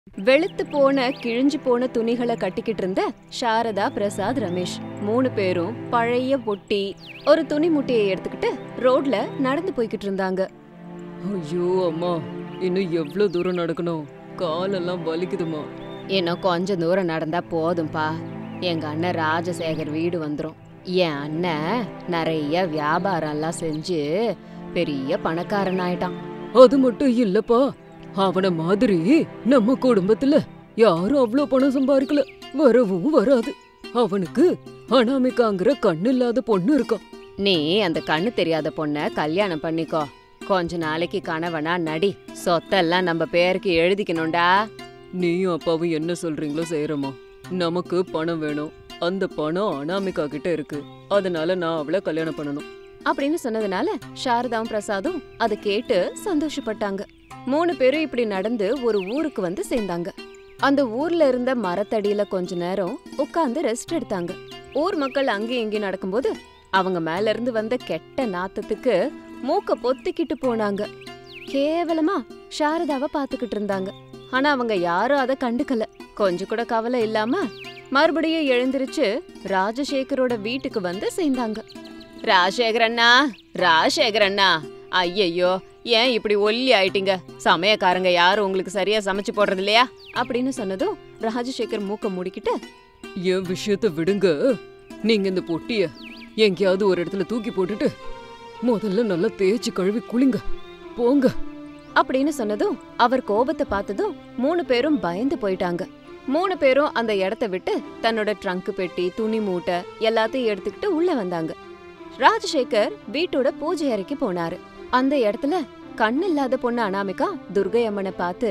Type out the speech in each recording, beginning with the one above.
வெளுத்து போன கிழிஞ்சு போன துணிகளை கட்டிக்கிட்டு இருந்த சாரதா பிரசாத் ரமேஷ் மூணு பேரும் பழைய பொட்டி ஒரு துணி முட்டையை எடுத்துக்கிட்டு ரோட்ல நடந்து போய்கிட்டு இருந்தாங்க ஐயோ அம்மா இன்னும் எவ்வளோ தூரம் நடக்கணும் காலெல்லாம் வலிக்குதுமா இன்னும் கொஞ்ச தூரம் நடந்தா போதும்பா எங்க அண்ணன் ராஜசேகர் வீடு வந்துரும் என் அண்ணன் நிறைய வியாபாரம் எல்லாம் செஞ்சு பெரிய பணக்காரன் ஆயிட்டான் அது மட்டும் இல்லப்பா அவன மாதிரி நம்ம குடும்பத்துல யாரும் அவ்வளோ பணம் சம்பாதிக்கல வரவும் வராது அவனுக்கு அனாமிகாங்கிற கண்ணு இல்லாத பொண்ணு இருக்கான் நீ அந்த கண்ணு தெரியாத பொண்ண கல்யாணம் பண்ணிக்கோ கொஞ்ச நாளைக்கு கணவனா நடி சொத்தெல்லாம் நம்ம பேருக்கு எழுதிக்கணும்டா நீயும் அப்பாவும் என்ன சொல்றீங்களோ செய்யறமா நமக்கு பணம் வேணும் அந்த பணம் அனாமிகா கிட்ட இருக்கு அதனால நான் அவளை கல்யாணம் பண்ணணும் அப்படின்னு சொன்னதுனால சாரதாவும் பிரசாதும் அதை கேட்டு சந்தோஷப்பட்டாங்க மூணு பேரும் இப்படி நடந்து ஒரு ஊருக்கு வந்து சேர்ந்தாங்க அந்த ஊர்ல இருந்த மரத்தடியில கொஞ்ச நேரம் உட்கார்ந்து ரெஸ்ட் எடுத்தாங்க ஊர் மக்கள் அங்கேயும் இங்கேயும் நடக்கும்போது அவங்க மேல இருந்து வந்த கெட்ட நாத்தத்துக்கு மூக்க பொத்திக்கிட்டு போனாங்க கேவலமா சாரதாவை பாத்துக்கிட்டு இருந்தாங்க ஆனா அவங்க யாரும் அதை கண்டுக்கல கொஞ்சம் கூட கவலை இல்லாம மறுபடியும் எழுந்திருச்சு ராஜசேகரோட வீட்டுக்கு வந்து சேர்ந்தாங்க ராஜசேகர் அண்ணா ராஜசேகர் அண்ணா ஐயையோ ஏன் இப்படி ஒல்லி ஆயிட்டீங்க சமயக்காரங்க யாரும் உங்களுக்கு சரியா சமைச்சு போடுறது இல்லையா அப்படின்னு சொன்னதும் ராஜசேகர் மூக்க மூடிக்கிட்டு என் விஷயத்த விடுங்க நீங்க இந்த பொட்டிய எங்கேயாவது ஒரு இடத்துல தூக்கி போட்டுட்டு முதல்ல நல்லா தேய்ச்சி கழுவி குளிங்க போங்க அப்படின்னு சொன்னதும் அவர் கோபத்தை பார்த்ததும் மூணு பேரும் பயந்து போயிட்டாங்க மூணு பேரும் அந்த இடத்த விட்டு தன்னோட ட்ரங்க் பெட்டி துணி மூட்டை எல்லாத்தையும் எடுத்துக்கிட்டு உள்ள வந்தாங்க ராஜசேகர் வீட்டோட பூஜை அறைக்கு போனாரு அந்த இடத்துல கண்ணு இல்லாத பொண்ணு அனாமிகா துர்கை அம்மனை பார்த்து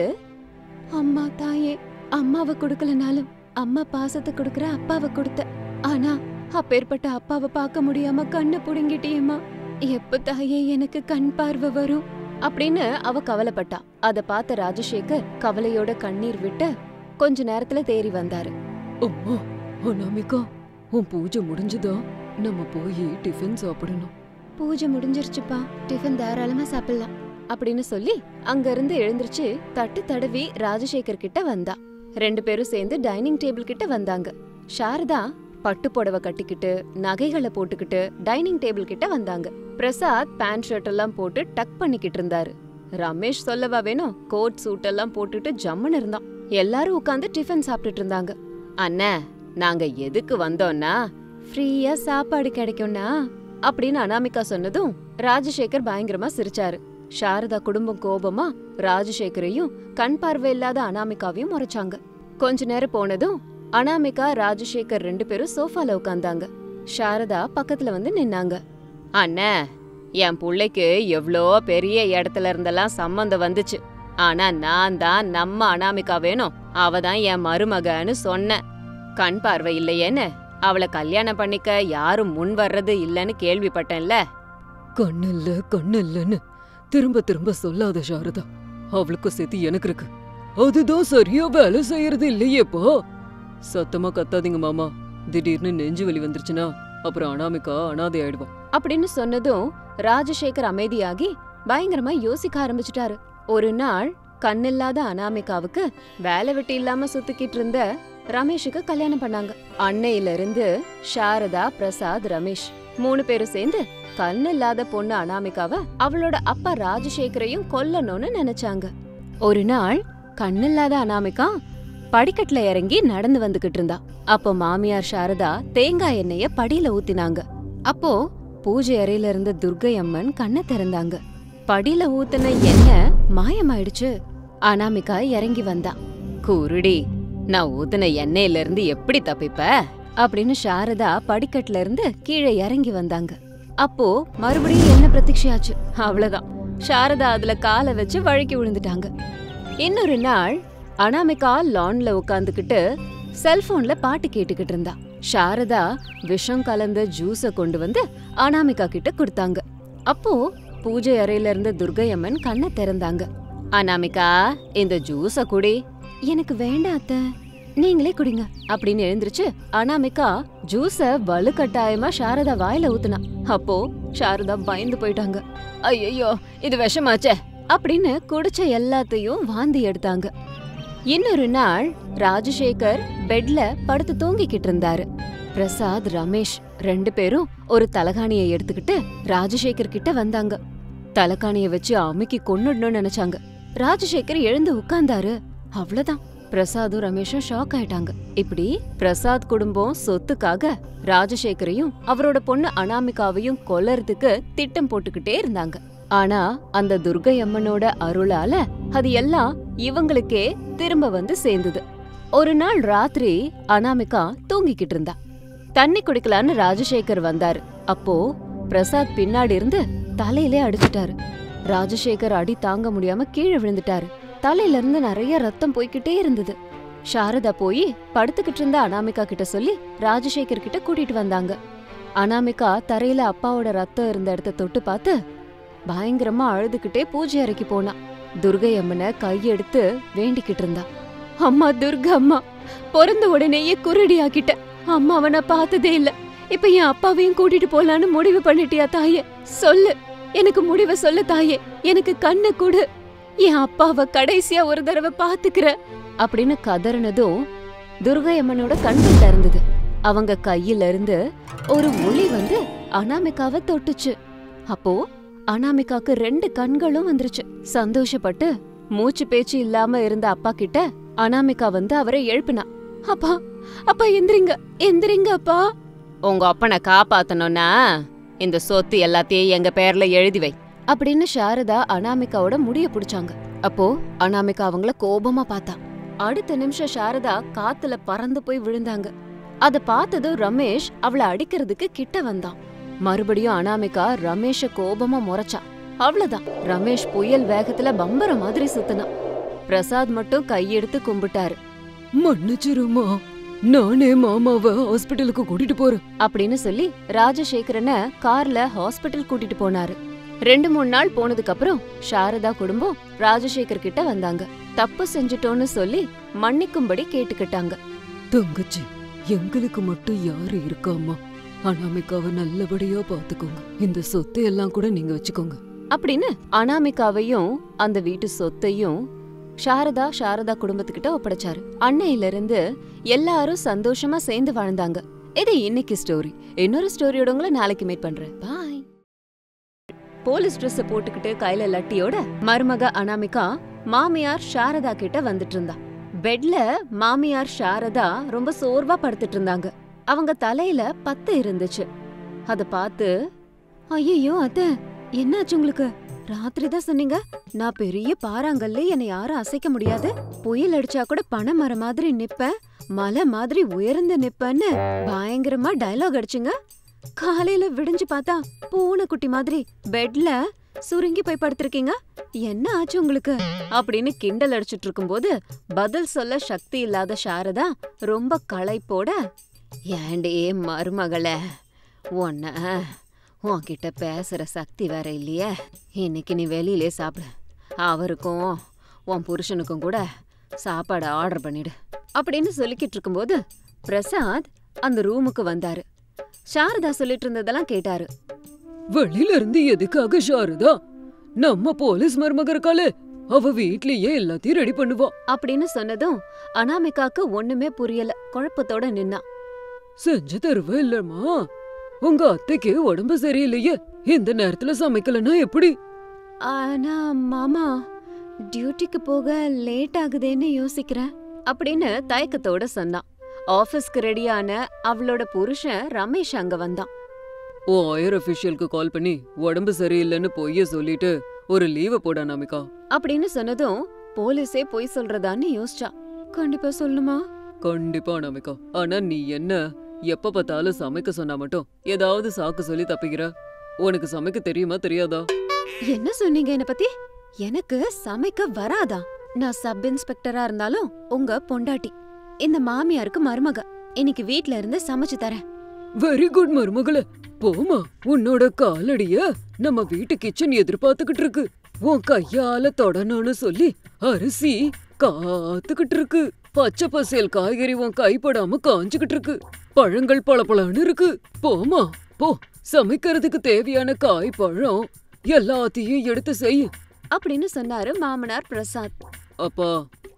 அம்மா தாயே அம்மாவை கொடுக்கலனாலும் அம்மா பாசத்தை கொடுக்கற அப்பாவை கொடுத்த ஆனா அப்பேற்பட்ட அப்பாவை பார்க்க முடியாம கண்ணை புடுங்கிட்டியேம்மா எப்ப தாயே எனக்கு கண் பார்வை வரும் அப்படின்னு அவ கவலைப்பட்டா அத பார்த்த ராஜசேகர் கவலையோட கண்ணீர் விட்டு கொஞ்ச நேரத்துல தேறி வந்தாரு அம்மா அனாமிகா உன் பூஜை முடிஞ்சுதா நம்ம போய் டிஃபன் சாப்பிடணும் பூஜை முடிஞ்சிருச்சுப்பா டிஃபன் தாராளமா சாப்பிடலாம் அப்படின்னு சொல்லி அங்க இருந்து எழுந்திருச்சு தட்டு தடவி ராஜசேகர் கிட்ட வந்தா ரெண்டு பேரும் சேர்ந்து டைனிங் டேபிள் கிட்ட வந்தாங்க சாரதா பட்டு புடவை கட்டிக்கிட்டு நகைகளை போட்டுக்கிட்டு டைனிங் டேபிள் கிட்ட வந்தாங்க பிரசாத் பேண்ட் ஷர்ட் எல்லாம் போட்டு டக் பண்ணிக்கிட்டு இருந்தாரு ரமேஷ் சொல்லவா வேணும் கோட் சூட் எல்லாம் போட்டுட்டு ஜம்முன்னு இருந்தான் எல்லாரும் உட்காந்து டிஃபன் சாப்பிட்டுட்டு இருந்தாங்க அண்ணே நாங்க எதுக்கு வந்தோம்னா ஃப்ரீயா சாப்பாடு கிடைக்கும்னா அப்படின்னு அனாமிகா சொன்னதும் ராஜசேகர் பயங்கரமா சிரிச்சாரு சாரதா குடும்பம் கோபமா ராஜசேகரையும் கண் பார்வை இல்லாத அனாமிகாவையும் முறைச்சாங்க கொஞ்ச நேரம் போனதும் அனாமிகா ராஜசேகர் ரெண்டு பேரும் சோஃபால உட்காந்தாங்க சாரதா பக்கத்துல வந்து நின்னாங்க அண்ணே என் புள்ளைக்கு எவ்ளோ பெரிய இடத்துல இருந்தெல்லாம் சம்மந்தம் வந்துச்சு ஆனா நான் தான் நம்ம அனாமிகா வேணும் அவ தான் என் மருமகன்னு சொன்னேன் கண் பார்வை இல்லையேன்னு அவளை கல்யாணம் பண்ணிக்க யாரும் முன் வர்றது இல்லைன்னு கேள்விப்பட்டேன்ல கண்ணு இல்ல கண்ணு இல்லன்னு திரும்ப திரும்ப சொல்லாத சாரதா அவளுக்கும் சேர்த்து எனக்கு இருக்கு அதுதான் சரியா வேலை செய்யறது இல்லையேப்பா சத்தமா கத்தாதீங்க மாமா திடீர்னு நெஞ்சு வலி வந்துருச்சுன்னா அப்புறம் அனாமிகா அனாதை ஆயிடுவா அப்படின்னு சொன்னதும் ராஜசேகர் அமைதியாகி பயங்கரமா யோசிக்க ஆரம்பிச்சிட்டாரு ஒரு நாள் கண்ணில்லாத அனாமிகாவுக்கு வேலை வெட்டி இல்லாம சுத்திக்கிட்டு இருந்த ரமேஷுக்கு கல்யாணம் பண்ணாங்க அன்னையில இருந்து சாரதா பிரசாத் ரமேஷ் மூணு பேரும் சேர்ந்து கண்ணில்லாத பொண்ணு அனாமிகாவ அவளோட அப்பா ராஜசேகரையும் கொல்லணும்னு நினைச்சாங்க ஒரு நாள் கண்ணில்லாத அனாமிகா படிக்கட்டுல இறங்கி நடந்து வந்துகிட்டு இருந்தா அப்போ மாமியார் சாரதா தேங்காய் எண்ணெய படியில ஊத்தினாங்க அப்போ பூஜை அறையில இருந்த துர்கை அம்மன் கண்ணை திறந்தாங்க படியில ஊத்துன எண்ணெய் மாயமாயிடுச்சு அனாமிகா இறங்கி வந்தா குருடி நான் ஊத்துன எண்ணெயில இருந்து எப்படி தப்பிப்ப அப்படின்னு சாரதா படிக்கட்டுல இருந்து கீழே இறங்கி வந்தாங்க அப்போ மறுபடியும் என்ன பிரதீட்சையாச்சு அவ்வளவுதான் சாரதா அதுல காலை வச்சு வழுக்கி விழுந்துட்டாங்க இன்னொரு நாள் அனாமிகா லான்ல உட்காந்துக்கிட்டு செல்போன்ல பாட்டு கேட்டுக்கிட்டு இருந்தா சாரதா விஷம் கலந்த ஜூஸ கொண்டு வந்து அனாமிகா கிட்ட கொடுத்தாங்க அப்போ பூஜை அறையில இருந்த துர்கையம்மன் கண்ணை திறந்தாங்க அனாமிகா இந்த ஜூஸ குடி எனக்கு வேண்டாம் அத்த நீங்களே குடிங்க அப்படின்னு எழுந்திருச்சு அனாமிகா ஜூஸ வலுக்கட்டாயமா சாரதா வாயில ஊத்துனா அப்போ சாரதா பயந்து போயிட்டாங்க ஐயோ இது விஷமாச்சே அப்படின்னு குடிச்ச எல்லாத்தையும் வாந்தி எடுத்தாங்க இன்னொரு நாள் ராஜசேகர் பெட்ல படுத்து தூங்கிக்கிட்டு இருந்தாரு பிரசாத் ரமேஷ் ரெண்டு பேரும் ஒரு தலகாணியை எடுத்துக்கிட்டு ராஜசேகர் கிட்ட வந்தாங்க தலகாணிய வச்சு அமுக்கி கொன்னுடணும்னு நினைச்சாங்க ராஜசேகர் எழுந்து உட்கார்ந்தாரு அவ்வளவுதான் பிரசாதும் ரமேஷும் ஷாக் ஆயிட்டாங்க இப்படி பிரசாத் குடும்பம் சொத்துக்காக ராஜசேகரையும் அவரோட பொண்ணு அனாமிகாவையும் கொல்லறதுக்கு திட்டம் போட்டுக்கிட்டே இருந்தாங்க ஆனா அந்த துர்கை அம்மனோட அருளால அது எல்லாம் இவங்களுக்கே திரும்ப வந்து சேர்ந்தது ஒரு நாள் ராத்திரி அனாமிகா தூங்கிக்கிட்டு இருந்தா தண்ணி குடிக்கலான்னு ராஜசேகர் வந்தாரு அப்போ பிரசாத் பின்னாடி இருந்து தலையிலே அடிச்சிட்டாரு ராஜசேகர் அடி தாங்க முடியாம கீழே விழுந்துட்டாரு தலையில இருந்து நிறைய ரத்தம் போய்கிட்டே இருந்தது சாரதா போய் படுத்துக்கிட்டு இருந்த அனாமிகா கிட்ட சொல்லி ராஜசேகர் கிட்ட கூட்டிட்டு வந்தாங்க அனாமிகா தரையில அப்பாவோட ரத்தம் இருந்த இடத்த தொட்டு பார்த்து பயங்கரமா அழுதுகிட்டே பூஜை அறைக்கு போனா துர்கை அம்மனை கையெடுத்து வேண்டிக்கிட்டு இருந்தா அம்மா துர்கா அம்மா பிறந்த உடனேயே குருடி ஆக்கிட்ட அம்மாவை நான் பார்த்ததே இல்ல இப்ப என் அப்பாவையும் கூட்டிட்டு போலான்னு முடிவு பண்ணிட்டியா தாயே சொல்லு எனக்கு முடிவை சொல்லு தாயே எனக்கு கண்ணை கொடு என் அப்பாவை கடைசியா ஒரு தடவை பாத்துக்கிற அப்படின்னு கதறினதும் துர்கை அம்மனோட கண்கள் திறந்தது அவங்க கையில இருந்து ஒரு ஒளி வந்து அனாமிகாவை தொட்டுச்சு அப்போ அனாமிகாக்கு ரெண்டு கண்களும் வந்துருச்சு சந்தோஷப்பட்டு மூச்சு பேச்சு இல்லாம இருந்த அப்பா கிட்ட அனாமிகா வந்து அவரை எழுப்பினா அப்பா அப்பா எந்திரிங்க எந்திரிங்க அப்பா உங்க அப்பனை காப்பாத்தணும்னா இந்த சொத்து எல்லாத்தையும் எங்க பேர்ல எழுதி வை அப்படின்னு சாரதா அனாமிகாவோட முடிய புடிச்சாங்க அப்போ அனாமிகா அவங்கள கோபமா பார்த்தா அடுத்த நிமிஷம் சாரதா காத்துல பறந்து போய் விழுந்தாங்க அத பார்த்ததும் ரமேஷ் அவள அடிக்கிறதுக்கு கிட்ட வந்தான் மறுபடியும் அனாமிகா ரமேஷ கோபமா முறைச்சா அவ்வளவுதான் ரமேஷ் புயல் வேகத்துல பம்பர மாதிரி சுத்தினான் பிரசாத் மட்டும் கையெடுத்து கும்பிட்டாரு மன்னிச்சிருமா நானே மாமாவை ஹாஸ்பிட்டலுக்கு கூட்டிட்டு போறேன் அப்படின்னு சொல்லி ராஜசேகரனை கார்ல ஹாஸ்பிட்டல் கூட்டிட்டு போனாரு ரெண்டு மூணு நாள் போனதுக்கு அப்புறம் சாரதா குடும்பம் ராஜசேகர் கிட்ட வந்தாங்க தப்பு செஞ்சுட்டோன்னு சொல்லி மன்னிக்கும்படி கேட்டுக்கிட்டாங்க தங்கச்சி எங்களுக்கு மட்டும் யாரு இருக்காமா அனாமிகாவை நல்லபடியா பாத்துக்கோங்க இந்த சொத்தை எல்லாம் கூட நீங்க வச்சுக்கோங்க அப்படின்னு அனாமிகாவையும் அந்த வீட்டு சொத்தையும் சாரதா சாரதா குடும்பத்துக்கிட்ட ஒப்படைச்சாரு அன்னையில இருந்து எல்லாரும் சந்தோஷமா சேர்ந்து வாழ்ந்தாங்க இது இன்னைக்கு ஸ்டோரி இன்னொரு ஸ்டோரியோட உங்களை நாளைக்கு மீட் பண்றேன் பாய் போலீஸ் ட்ரெஸ் போட்டுக்கிட்டு கையில லட்டியோட மருமக அனாமிகா மாமியார் சாரதா கிட்ட வந்துட்டு இருந்தா பெட்ல மாமியார் சாரதா ரொம்ப சோர்வா படுத்துட்டு இருந்தாங்க அவங்க தலையில பத்து இருந்துச்சு அத பார்த்து ஐயோ அத்தை என்னாச்சு உங்களுக்கு ராத்திரி தான் சொன்னீங்க நான் பெரிய பாறாங்கல்ல என்னை யாரும் அசைக்க முடியாது புயல் அடிச்சா கூட பனை மரம் மாதிரி நிப்பேன் மலை மாதிரி உயர்ந்து நிப்பேன்னு பயங்கரமா டயலாக் அடிச்சுங்க காலையில விடிஞ்சு பார்த்தா பூனைக்குட்டி மாதிரி பெட்ல சுருங்கி போய் படுத்திருக்கீங்க என்ன ஆச்சு உங்களுக்கு அப்படின்னு கிண்டல் அடிச்சிட்டு இருக்கும்போது பதில் சொல்ல சக்தி இல்லாத சாரதா ரொம்ப களைப்போட ஏண்டே மருமகளே உன்ன உன்கிட்ட பேசுற சக்தி வேற இல்லையே இன்னைக்கு நீ வெளியிலே சாப்பிடு அவருக்கும் உன் புருஷனுக்கும் கூட சாப்பாடு ஆர்டர் பண்ணிடு அப்படின்னு சொல்லிக்கிட்டு இருக்கும்போது பிரசாத் அந்த ரூமுக்கு வந்தாரு சாரதா சொல்லிட்டு இருந்ததெல்லாம் கேட்டாரு வெளியில இருந்து எதுக்காக சாரதா நம்ம போலீஸ் மருமக இருக்காளே அவ வீட்லயே எல்லாத்தையும் ரெடி பண்ணுவா அப்படின்னு சொன்னதும் அனாமிகாக்கு ஒண்ணுமே புரியல குழப்பத்தோட நின்னா செஞ்சு தருவ இல்லம்மா உங்க அத்தைக்கு உடம்பு சரியில்லையே இந்த நேரத்துல சமைக்கலன்னா எப்படி ஆனா மாமா டியூட்டிக்கு போக லேட் ஆகுதேன்னு யோசிக்கிறேன் அப்படின்னு தயக்கத்தோட சொன்னான் ஆபீஸ்க்கு ரெடியான அவளோட புருஷன் ரமேஷ் அங்க வந்தான் ஓ ஆயர் அபிஷியலுக்கு கால் பண்ணி உடம்பு சரியில்லைன்னு பொய்ய சொல்லிட்டு ஒரு லீவை போட அனாமிகா அப்படின்னு சொன்னதும் போலீஸே பொய் சொல்றதான்னு யோசிச்சா கண்டிப்பா சொல்லுமா கண்டிப்பா அனாமிகா ஆனா நீ என்ன எப்ப பார்த்தாலும் சமைக்க சொன்னா மட்டும் ஏதாவது சாக்கு சொல்லி தப்பிக்கிற உனக்கு சமைக்க தெரியுமா தெரியாதா என்ன சொன்னீங்க என்ன பத்தி எனக்கு சமைக்க வராதா நான் சப் இன்ஸ்பெக்டரா இருந்தாலும் உங்க பொண்டாட்டி இந்த மாமியாருக்கு மருமக இன்னைக்கு வீட்ல இருந்து சமைச்சு தரேன் வெரி குட் மருமகளே போமா உன்னோட காலடிய நம்ம வீட்டு கிச்சன் எதிர்பார்த்துக்கிட்டு இருக்கு உன் கையால தொடணும்னு சொல்லி அரிசி காத்துக்கிட்டு இருக்கு பச்சை பசேல் காய்கறி உன் கைப்படாம காஞ்சுகிட்டு இருக்கு பழங்கள் பளபளன்னு இருக்கு போமா போ சமைக்கிறதுக்கு தேவையான காய் பழம் எல்லாத்தையும் எடுத்து செய் அப்படின்னு சொன்னாரு மாமனார் பிரசாத் அப்பா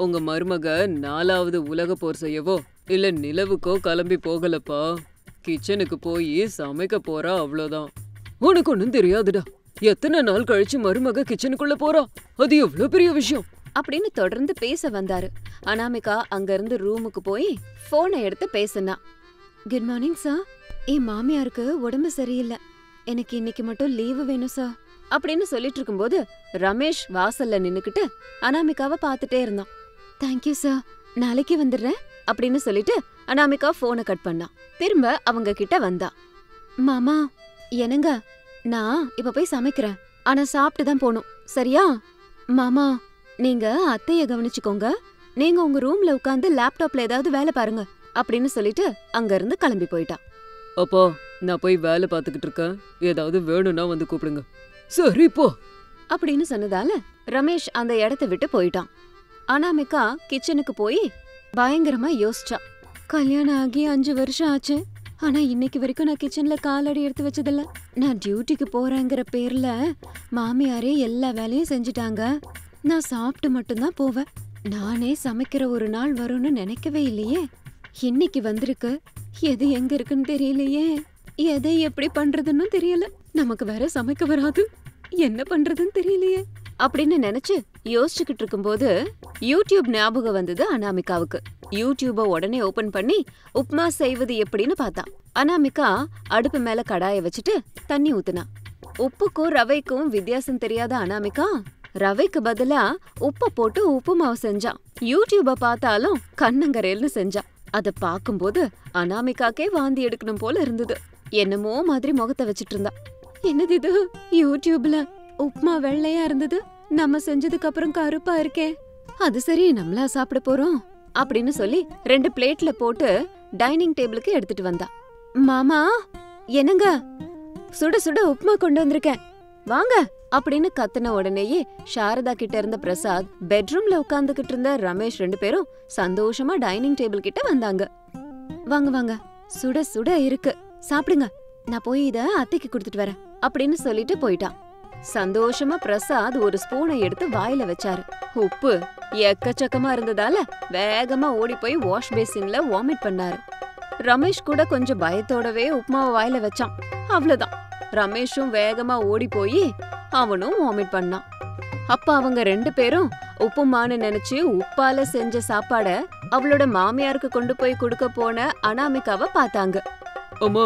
உங்க மருமக நாலாவது உலக போர் செய்யவோ இல்ல நிலவுக்கோ கிளம்பி போகலப்பா கிச்சனுக்கு போய் சமைக்க போறா அவ்வளோதான் உனக்கு ஒன்றும் தெரியாதுடா எத்தனை நாள் கழிச்சு மருமக கிச்சனுக்குள்ள போறா அது எவ்வளோ பெரிய விஷயம் அப்படின்னு தொடர்ந்து பேச வந்தாரு அனாமிகா அங்க இருந்து ரூமுக்கு போய் போனை எடுத்து பேசுனா குட் மார்னிங் சார் என் மாமியாருக்கு உடம்பு சரியில்லை எனக்கு இன்னைக்கு மட்டும் லீவு வேணும் சார் அப்படின்னு சொல்லிட்டு இருக்கும்போது ரமேஷ் வாசல்ல நின்னுக்கிட்டு அனாமிகாவை பார்த்துட்டே இருந்தான் தேங்க்யூ சார் நாளைக்கு வந்துடுறேன் அப்படின்னு சொல்லிட்டு அனாமிகா போனை கட் பண்ணா திரும்ப அவங்க கிட்ட வந்தா மாமா என்னங்க நான் இப்ப போய் சமைக்கிறேன் ஆனா சாப்பிட்டு தான் போகணும் சரியா மாமா நீங்க அத்தைய கவனிச்சுக்கோங்க நீங்க உங்க ரூம்ல உட்கார்ந்து லேப்டாப்ல ஏதாவது வேலை பாருங்க அப்படின்னு சொல்லிட்டு அங்க இருந்து கிளம்பி போயிட்டான் அப்பா நான் போய் வேலை பார்த்துக்கிட்டு இருக்கேன் ஏதாவது வேணும்னா வந்து கூப்பிடுங்க சரி போ அப்படின்னு சொன்னதால ரமேஷ் அந்த இடத்த விட்டு போயிட்டான் அனாமிகா கிச்சனுக்கு போய் பயங்கரமா யோசிச்சா கல்யாணம் ஆகி அஞ்சு வருஷம் ஆச்சு ஆனா இன்னைக்கு வரைக்கும் நான் கிச்சன்ல காலடி எடுத்து வச்சதில்ல நான் டியூட்டிக்கு போறேங்கிற பேர்ல மாமியாரே எல்லா வேலையும் செஞ்சுட்டாங்க நான் சாப்பிட்டு மட்டும்தான் போவேன் நானே சமைக்கிற ஒரு நாள் வரும்னு நினைக்கவே இல்லையே இன்னைக்கு வந்திருக்கு எது எங்க இருக்குன்னு தெரியலையே எதை எப்படி பண்றதுன்னு தெரியல நமக்கு வேற சமைக்க வராது என்ன பண்றதுன்னு தெரியலையே அப்படின்னு நினைச்சு யோசிச்சுக்கிட்டு இருக்கும்போது யூடியூப் ஞாபகம் வந்தது அனாமிகாவுக்கு யூடியூப உடனே ஓபன் பண்ணி உப்மா செய்வது எப்படின்னு பார்த்தா அனாமிகா அடுப்பு மேல கடாய வச்சுட்டு தண்ணி ஊத்துனா உப்புக்கும் ரவைக்கும் வித்தியாசம் தெரியாத அனாமிகா ரவைக்கு பதிலா உப்ப போட்டு உப்பு மாவு செஞ்சான் யூடியூப பார்த்தாலும் கண்ணங்கரேல்னு செஞ்சா அத பாக்கும்போது அனாமிகாக்கே வாந்தி எடுக்கணும் போல இருந்தது என்னமோ மாதிரி முகத்தை வச்சிட்டு இருந்தா என்னது இது யூடியூப்ல உப்மா வெள்ளையா இருந்தது நம்ம செஞ்சதுக்கு அப்புறம் கருப்பா இருக்கே அது சரி நம்மளா சாப்பிட போறோம் அப்படின்னு சொல்லி ரெண்டு பிளேட்ல போட்டு டைனிங் டேபிளுக்கு எடுத்துட்டு வந்தா மாமா என்னங்க சுட சுட உப்மா கொண்டு வந்திருக்கேன் வாங்க அப்படின்னு கத்துன உடனேயே சாரதா கிட்ட இருந்த பிரசாத் பெட்ரூம்ல உட்கார்ந்துகிட்டு இருந்த ரமேஷ் ரெண்டு பேரும் சந்தோஷமா டைனிங் டேபிள் கிட்ட வந்தாங்க வாங்க வாங்க சுட சுட இருக்கு சாப்பிடுங்க நான் போய் இத அத்தைக்கு கொடுத்துட்டு வரேன் அப்படின்னு சொல்லிட்டு போயிட்டான் சந்தோஷமா பிரசாத் ஒரு ஸ்பூனை எடுத்து வாயில வச்சாரு உப்பு எக்கச்சக்கமா இருந்ததால வேகமா ஓடி போய் வாஷ் பேசின்ல வாமிட் பண்ணாரு ரமேஷ் கூட கொஞ்சம் பயத்தோடவே உப்மாவை வாயில வச்சான் அவ்வளவுதான் ரமேஷும் வேகமா ஓடி போய் அவனும் வாமிட் பண்ணான் அப்ப அவங்க ரெண்டு பேரும் உப்புமான்னு நினைச்சு உப்பால செஞ்ச சாப்பாட அவளோட மாமியாருக்கு கொண்டு போய் கொடுக்க போன அனாமிகாவை பார்த்தாங்க அம்மா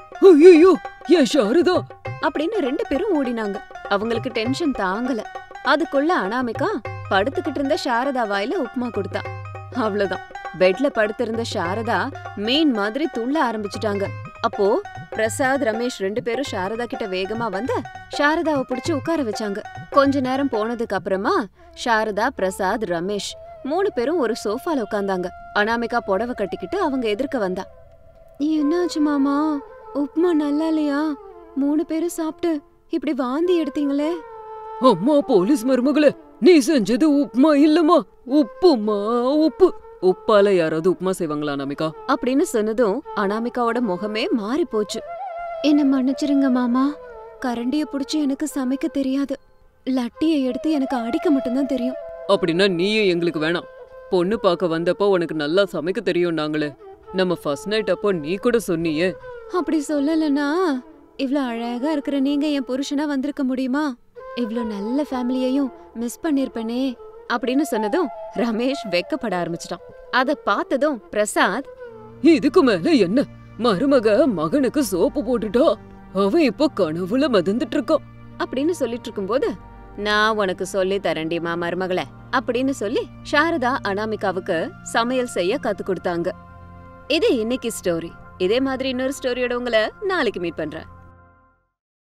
ஐயோ ஏன் சாரதா அப்படின்னு ரெண்டு பேரும் ஓடினாங்க அவங்களுக்கு டென்ஷன் தாங்கல அதுக்குள்ள அனாமிகா படுத்துக்கிட்டு இருந்த சாரதா வாயில உப்புமா கொடுத்தா அவ்வளவுதான் பெட்ல படுத்திருந்த சாரதா மீன் மாதிரி துள்ள ஆரம்பிச்சிட்டாங்க அப்போ பிரசாத் ரமேஷ் ரெண்டு பேரும் சாரதா கிட்ட வேகமா வந்து சாரதாவை பிடிச்சு உட்கார வச்சாங்க கொஞ்ச நேரம் போனதுக்கு அப்புறமா சாரதா பிரசாத் ரமேஷ் மூணு பேரும் ஒரு சோஃபால உட்கார்ந்தாங்க அனாமிகா புடவை கட்டிக்கிட்டு அவங்க எதிர்க்க வந்தா என்னாச்சு மாமா உப்புமா நல்லா இல்லையா மூணு பேரும் சாப்பிட்டு இப்படி வாந்தி எடுத்தீங்களே அம்மா போலீஸ் மருமகளே நீ செஞ்சது உப்புமா இல்லம்மா உப்புமா உப்பு உப்பால யாராவது உப்புமா செய்வாங்களா நமிகா அப்படின்னு சொன்னதும் அனாமிகாவோட முகமே மாறி போச்சு என்ன மன்னிச்சிருங்க மாமா கரண்டிய புடிச்சு எனக்கு சமைக்க தெரியாது லட்டிய எடுத்து எனக்கு அடிக்க மட்டும்தான் தெரியும் அப்படின்னா நீயும் எங்களுக்கு வேணாம் பொண்ணு பார்க்க வந்தப்போ உனக்கு நல்லா சமைக்க தெரியும் நாங்களே நம்ம ஃபர்ஸ்ட் நைட் அப்போ நீ கூட சொன்னியே அப்படி சொல்லலனா இவ்ளோ அழகா இருக்கிற நீங்க என் புருஷனா வந்திருக்க முடியுமா இவ்ளோ நல்ல ஃபேமிலியையும் மிஸ் பண்ணிருப்பனே அப்படின்னு சொன்னதும் ரமேஷ் வெக்கப்பட ஆரம்பிச்சிட்டான் அத பார்த்ததும் பிரசாத் இதுக்கு மேல என்ன மருமக மகனுக்கு சோப்பு போட்டுட்டா அவன் இப்போ கனவுல மதந்துட்டு இருக்கான் அப்படின்னு சொல்லிட்டு இருக்கும்போது நான் உனக்கு சொல்லி தரேன்டிமா மருமகளே அப்படின்னு சொல்லி சாரதா அனாமிகாவுக்கு சமையல் செய்ய கத்து கொடுத்தாங்க இது இன்னைக்கு ஸ்டோரி இதே மாதிரி இன்னொரு ஸ்டோரியோட உங்களை நாளைக்கு மீட் பண்றேன்